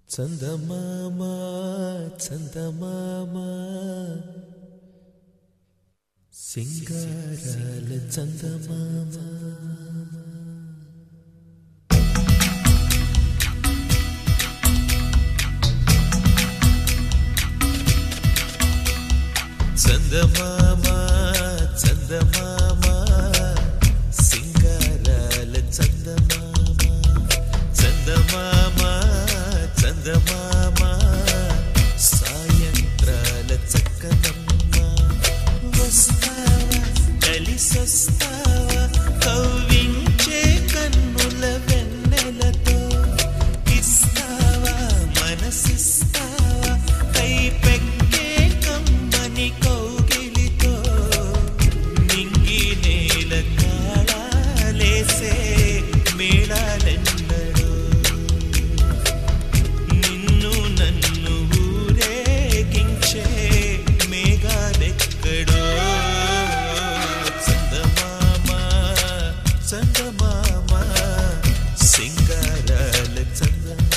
చందమామ చందమామ సింగారాల చందమామ చందమామ చందమామ సింగారాల చందమామ చందమామ చందమామ సాయంత్రాల చక్కనమ్మ వస్తావా కలిసొస్తావా కవ్వించే కన్నుల వెన్నెలతో ఇస్తావా మనసిస్తావా కై పెక్కే కమ్మని కౌగిలితో నింగి నేల కాళాలేసే మేళాలెన్నడో నిన్ను నన్ను ఊరేగించే మేఘాలెక్కడో చందమామ చందమామ సింగారాల చందమామ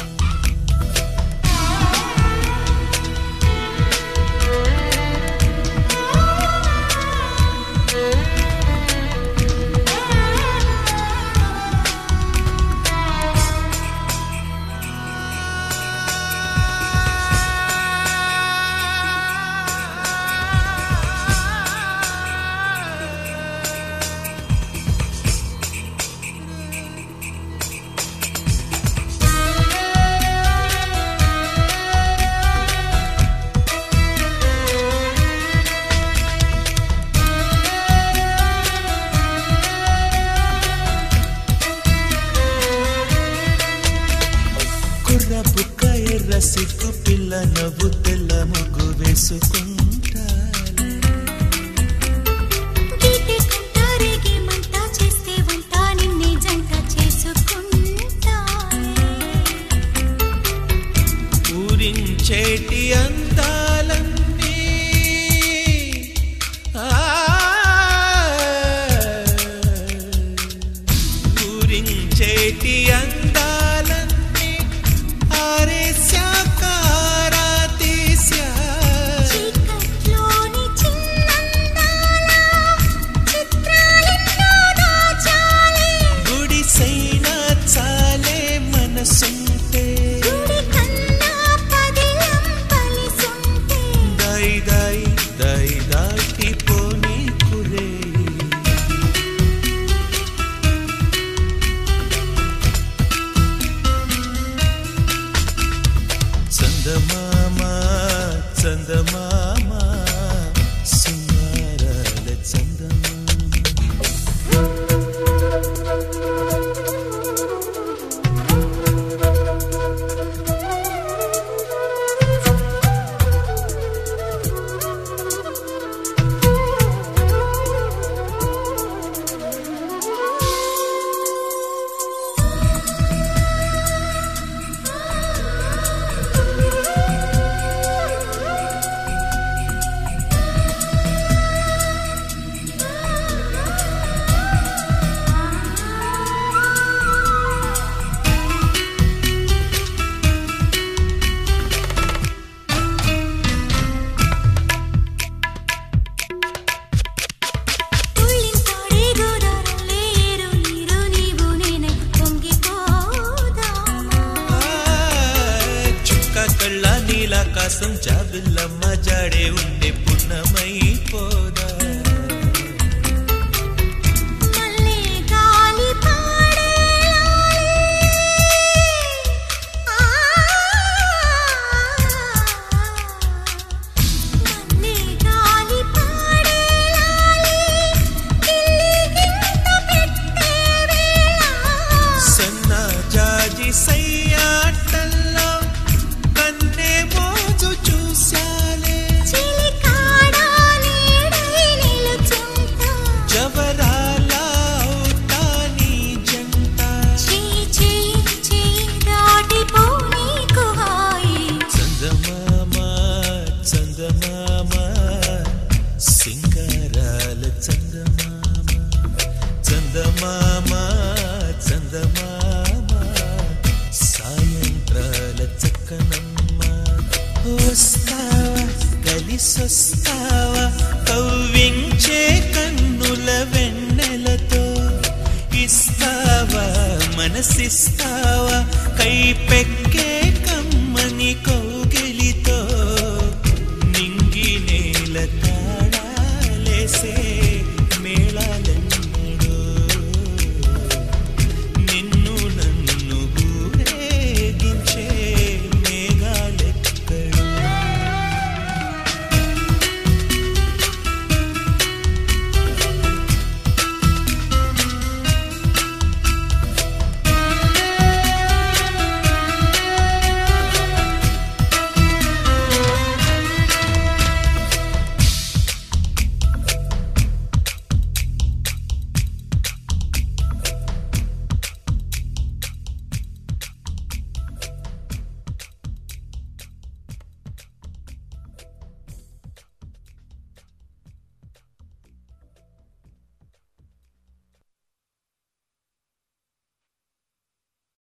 కుర్ర బుక్క ఎర్ర సిగ్గు పిల్ల నవ్వు తెల్ల ముగ్గు వేసుకుంటాలే గీతే కంట రేగే మంట చేస్తే వంట నిన్నే జంట చేసుకుంటానే ఊరించేటి అందాలన్నీ ఆ, ఊరించేటి అందాలన్నీ ఆరేశాకారా తీశా చీకట్లోని చిన్నందాల చిత్రాలెన్నో దాచాలే గుడిసైనా చాలే మనసుంటే గుడి కన్నా పదిలం పలిసుంటే దాయి దాయి దాయి దాటి పోనీ కురే చందమామ చందమామ సింగారాల చందమామ తుళ్ళింతాడే గోదారల్లే ఏరు నీరు నీవు నేనై పొంగిపోదామా చుక్క కళ్ళ నీలాకాశం జాబిల్లమ్మ జాడే ఉండే పున్నమై పోదా మల్లె గాలి పాడేలాలి ఆ మల్లె గాలి పాడేలాలి గిల్లిగింత పెట్టే వేళ సన్న జాజి సయ్యాటల్లో కన్నే మోజు చూశాలే చిలికాడా నీడై వస్తావా కలిసొస్తావా కవ్వించే కన్నుల వెన్నెలతో ఇస్తావా మనసిస్తావా కైపెక్క